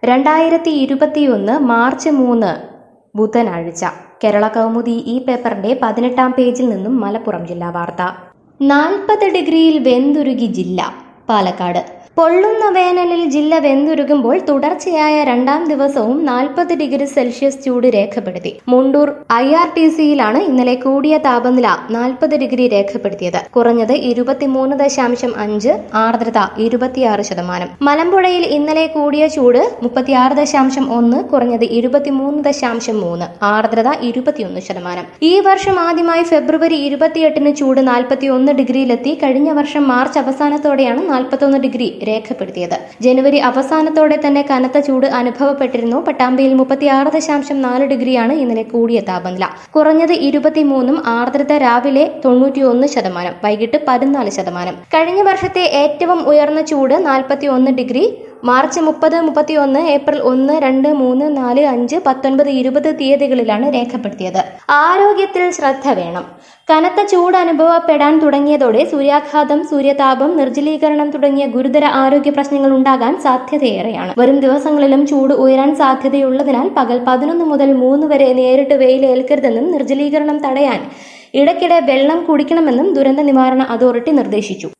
രണ്ടായിരത്തി ഇരുപത്തിയൊന്ന് മാർച്ച് മൂന്ന് ബുധനാഴ്ച കേരള കൗമുദി ഈ പേപ്പറിന്റെ പതിനെട്ടാം പേജിൽ നിന്നും മലപ്പുറം ജില്ലാ വാർത്ത നാൽപ്പത് ഡിഗ്രിയിൽ വെന്തുരുകി ജില്ല പാലക്കാട് പൊള്ളുന്ന വേനലിൽ ജില്ല വെന്തുരുകുമ്പോൾ തുടർച്ചയായ രണ്ടാം ദിവസവും നാൽപ്പത് ഡിഗ്രി സെൽഷ്യസ് ചൂട് രേഖപ്പെടുത്തി മുണ്ടൂർ ഐ ആർ ടി സിയിലാണ് ഇന്നലെ കൂടിയ താപനില നാൽപ്പത് ഡിഗ്രി രേഖപ്പെടുത്തിയത് കുറഞ്ഞത് ഇരുപത്തിമൂന്ന് ദശാംശം അഞ്ച് ആർദ്രത ഇരുപത്തിയാറ് ശതമാനം മലമ്പുഴയിൽ ഇന്നലെ കൂടിയ ചൂട് മുപ്പത്തിയാറ് ദശാംശം ഒന്ന് കുറഞ്ഞത് ഇരുപത്തിമൂന്ന് ദശാംശം മൂന്ന് ആർദ്രത ഇരുപത്തിയൊന്ന് ശതമാനം ഈ വർഷം ആദ്യമായി ഫെബ്രുവരി ഇരുപത്തിയെട്ടിന് ചൂട് നാൽപ്പത്തിയൊന്ന് ഡിഗ്രിയിലെത്തി കഴിഞ്ഞ വർഷം മാർച്ച് അവസാനത്തോടെയാണ് നാൽപ്പത്തൊന്ന് ഡിഗ്രി രേഖപ്പെടുത്തിയത് ജനുവരി അവസാനത്തോടെ തന്നെ കനത്ത ചൂട് അനുഭവപ്പെട്ടിരുന്നു പട്ടാമ്പിയിൽ മുപ്പത്തിയാറ് ദശാംശം നാല് ഡിഗ്രിയാണ് ഇന്നലെ കൂടിയ താപനില കുറഞ്ഞത് ഇരുപത്തിമൂന്നും ആർദ്രത രാവിലെ തൊണ്ണൂറ്റിയൊന്ന് ശതമാനം വൈകിട്ട് പതിനാല് ശതമാനം കഴിഞ്ഞ വർഷത്തെ ഏറ്റവും ഉയർന്ന ചൂട് നാൽപ്പത്തി ഒന്ന് ഡിഗ്രി മാർച്ച് മുപ്പത് മുപ്പത്തിയൊന്ന് ഏപ്രിൽ ഒന്ന് രണ്ട് മൂന്ന് നാല് അഞ്ച് പത്തൊൻപത് ഇരുപത് തീയതികളിലാണ് രേഖപ്പെടുത്തിയത് ആരോഗ്യത്തിൽ ശ്രദ്ധ വേണം കനത്ത ചൂട് അനുഭവപ്പെടാൻ തുടങ്ങിയതോടെ സൂര്യാഘാതം സൂര്യതാപം നിർജ്ജലീകരണം തുടങ്ങിയ ഗുരുതര ആരോഗ്യ പ്രശ്നങ്ങൾ ഉണ്ടാകാൻ സാധ്യതയേറെയാണ് വരും ദിവസങ്ങളിലും ചൂട് ഉയരാൻ സാധ്യതയുള്ളതിനാൽ പകൽ പതിനൊന്ന് മുതൽ മൂന്ന് വരെ നേരിട്ട് വെയിലേൽക്കരുതെന്നും നിർജ്ജലീകരണം തടയാൻ ഇടയ്ക്കിടെ വെള്ളം കുടിക്കണമെന്നും ദുരന്ത നിവാരണ അതോറിറ്റി നിർദ്ദേശിച്ചു